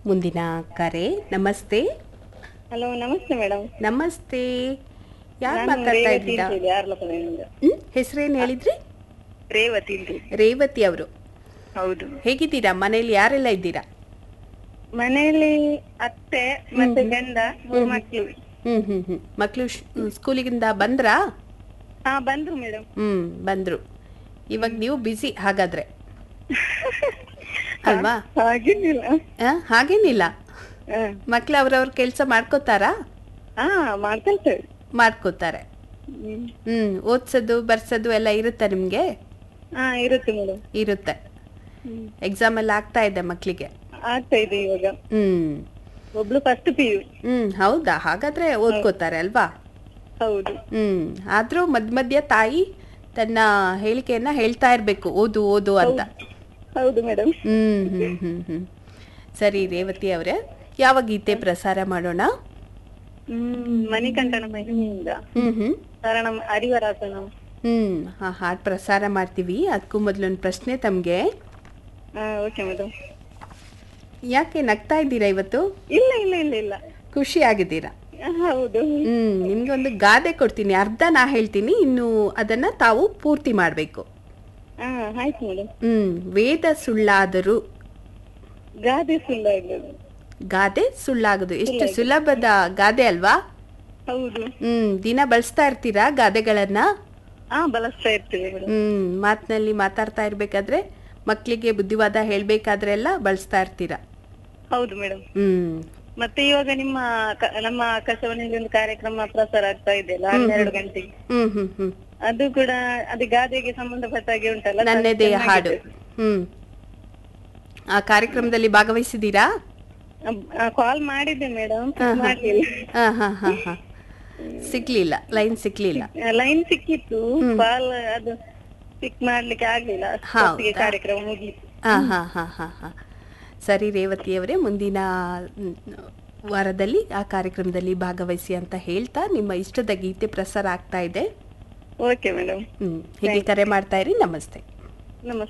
ಮುಂದಿನ ಕರೆ ನಮಸ್ತೆ ಹಲೋ ನಮಸ್ತೆ ಮೇಡಮ್ ನಮಸ್ತೆ ಯಾರು ನಾನು ಮಾತಾಡ್ತಾ ರೇವತಿ ಇದ್ದೀರಾ ಅಂತ ಹೇಳಿ ಯಾರ್ಲಪುರದಿಂದ ಹ್ಮ್ ಹೆಸರೇನು ಹೇಳಿದ್ರಿ ರೇವತಿ ಅಂತ ಹೇಳಿ. ರೇವತಿ ಅವರು ಹೌದು ಹೇಗಿದ್ದೀರಾ ಮನೇಲಿ ಯಾರೆಲ್ಲ ಇದ್ದೀರಾ ಮನೆಯಲ್ಲಿ ಅತ್ತೆ ಮತ್ತೆ ಗಂಡ ಮೂರು ಮಕ್ಳು ಹ್ಮ್ ಹ್ಮ್ ಹ್ಮ್ ಮಕ್ಕಳು ಸ್ಕೂಲಿಗಿಂದ ಬಂದ್ರಾ ಹಾ ಬಂದ್ರು ಮೇಡಮ್ ಹ್ಮ್ ಬಂದ್ರು ಇವಾಗ ನೀವು ಬಿಸಿ ಹಾಗಾದ್ರೆ ಅಲ್ವಾ ಹಾಗೇನಿಲ್ಲ ಆ, ಹಾಗೇನಿಲ್ಲ ಹಾ. ಮಕ್ಳು ಅವ್ರವ್ರ ಕೆಲಸ ಮಾಡ್ಕೋತಾರಾ ಹಾ ಮಾಡ್ಕೊಳ್ತೇವೆ ಮಾಡ್ಕೋತಾರೆ ಹ್ಮ್. ಹ್ಮ್ ಓದ್ಸೋದು ಬರ್ಸೋದು ಎಲ್ಲ ಇರುತ್ತಾ ನಿಮ್ಗೆ ಹಾ ಇರುತ್ತೆ ಮೇಡಮ್ ಇರುತ್ತೆ ಎಕ್ಸಾಮ್ ಎಲ್ಲ ಆಗ್ತಾ ಇದೆ ಮಕ್ಕಳಿಗೆ ಆಗ್ತಾ ಇದೆ ಇವಾಗ ಹ್ಮ್ ಒಬ್ಳು ಫಸ್ಟ್ ಪಿ ಯು ಹ್ಮ್ ಹೌದಾ ಹಾಗಾದ್ರೆ ಓದ್ಕೋತಾರೆ ಅಲ್ವಾ ಹೌದು ಹ್ಮ್ ಆದ್ರೂ ಮಧ್ಯ ಮಧ್ಯ ತಾಯಿ ತನ್ನ ಹೇಳಿಕೆಯನ್ನ ಹೇಳ್ತಾ ಇರ್ಬೇಕು ಓದು ಓದು ಅಂತ ಹೌದು ಮೇಡಮ್ ಹ್ಮ್ ಹ್ಮ್ ಹ್ಮ್ ಹ್ಮ್ ಸರಿ ರೇವತಿ ಅವರೇ ಯಾವ ಗೀತೆ ಪ್ರಸಾರ ಮಾಡೋಣ ಹ್ಮ್ ಮಣಿಕಂಠನ ಮಹಿಮೆಯಿಂದ ಹ್ಮ್ ಹ್ಮ್ ಕಾರಣ ಹರಿವರಾಸನ ಹ್ಮ್ ಹಾ ಹಾಡು ಪ್ರಸಾರ ಮಾಡ್ತೀವಿ ಅದಕ್ಕೂ ಮೊದಲೊಂದು ಪ್ರಶ್ನೆ ತಮಗೆ ಹಾ ಓಕೆ ಮೇಡಮ್ ಯಾಕೆ ನಗ್ತಾ ಇದ್ದೀರಾ ಇವತ್ತು ಇಲ್ಲ ಇಲ್ಲ ಇಲ್ಲ ಇಲ್ಲ ಖುಷಿ ಆಗಿದ್ದೀರಾ ಹೌದು ಹ್ಮ್ ನಿಮ್ಗೆ ಒಂದು ಗಾದೆ ಕೊಡ್ತೀನಿ ಅರ್ಧ ನಾ ಹೇಳ್ತೀನಿ ಇನ್ನು ಅದನ್ನ ತಾವು ಪೂರ್ತಿ ಮಾಡಬೇಕು ಹಾ ಆಯ್ತು ಮೇಡಮ್ ಹ್ಮ್ ವೇದ ಸುಳ್ಳಾದರೂ ಗಾದೆ ಸುಳ್ಳಾಗದು ಗಾದೆ ಸುಳ್ಳಾಗದು ಎಷ್ಟು ಸುಲಭದ ಗಾದೆ ಅಲ್ವಾ ಹೌದು ಹ್ಮ್ ದಿನ ಬಳಸ್ತಾ ಇರ್ತೀರಾ ಗಾದೆಗಳನ್ನ ಹಾ ಬಳಸ್ತಾ ಇರ್ತೀವಿ ಮೇಡಮ್ ಹ್ಮ್ ಮಾತಿನಲ್ಲಿ ಮಾತಾಡ್ತಾ ಇರ್ಬೇಕಾದ್ರೆ ಮಕ್ಕಳಿಗೆ ಬುದ್ಧಿವಾದ ಹೇಳ್ಬೇಕಾದ್ರೆ ಎಲ್ಲ ಬಳಸ್ತಾ ಇರ್ತೀರಾ ಹೌದು ಮೇಡಮ್ ಹ್ಮ್ ಮತ್ತೆ ಇವಾಗ ನಿಮ್ಮ ಕ- ನಮ್ಮ ಆಕಾಶವಾಣಿಯಲ್ಲಿ ಒಂದು ಕಾರ್ಯಕ್ರಮ ಪ್ರಸಾರ ಆಗ್ತಾ ಇದೆ ಅಲ್ಲ ಹನ್ನೆರಡು ಗಂಟೆಗೆ ಹ್ಮ್ ಹ್ಮ್ ಹ್ಮ್ ಅದು ಕೂಡ ಅದು ಗಾದೆಗೆ ಸಂಬಂಧಪಟ್ಟ ಹಾಗೆ ಉಂಟಲ್ಲ ಅದು ನನ್ನದೇ ಹಾಡು ಚೆನ್ನಾಗಿದೆ. ಹ್ಮ್ ಆ ಕಾರ್ಯಕ್ರಮದಲ್ಲಿ ಭಾಗವಹಿಸಿದ್ದೀರಾ ಕಾಲ್ ಮಾಡಿದ್ದೆ ಮೇಡಮ್ ಮಾಡ್ಲಿಲ್ಲ ಹಾ ಹಾ ಹಾ ಹಾ ಸಿಗ್ಲಿಲ್ಲ ಲೈನ್ ಸಿಗ್ಲಿಲ್ಲ ಲೈನ್ ಸಿಕ್ಕಿತ್ತು ಕಾಲ್ ಅದು ಪಿಕ್ ಮಾಡ್ಲಿಕ್ಕೆ ಆಗ್ಲಿಲ್ಲ ಅಷ್ಟೊತ್ತಿಗೆ ಕಾರ್ಯಕ್ರಮ ಮುಗೀತು ಹಾ ಹಾ ಹಾ ಹಾ ಹಾ ಸರಿ ರೇವತಿಯವರೇ ಮುಂದಿನ ಮ್, ವಾರದಲ್ಲಿ ಆ ಕಾರ್ಯಕ್ರಮದಲ್ಲಿ ಭಾಗವಹಿಸಿ ಅಂತ ಹೇಳ್ತಾ ನಿಮ್ಮ ಇಷ್ಟದ ಗೀತೆ ಪ್ರಸಾರ ಆಗ್ತಾ ಇದೆ ಓಕೆ ಮೇಡಮ್ ಹ್ಮ್ ಹೀಗೆ ಕರೆ ಮಾಡ್ತಾ ಇರಿ ನಮಸ್ತೆ ನಮಸ್ತೆ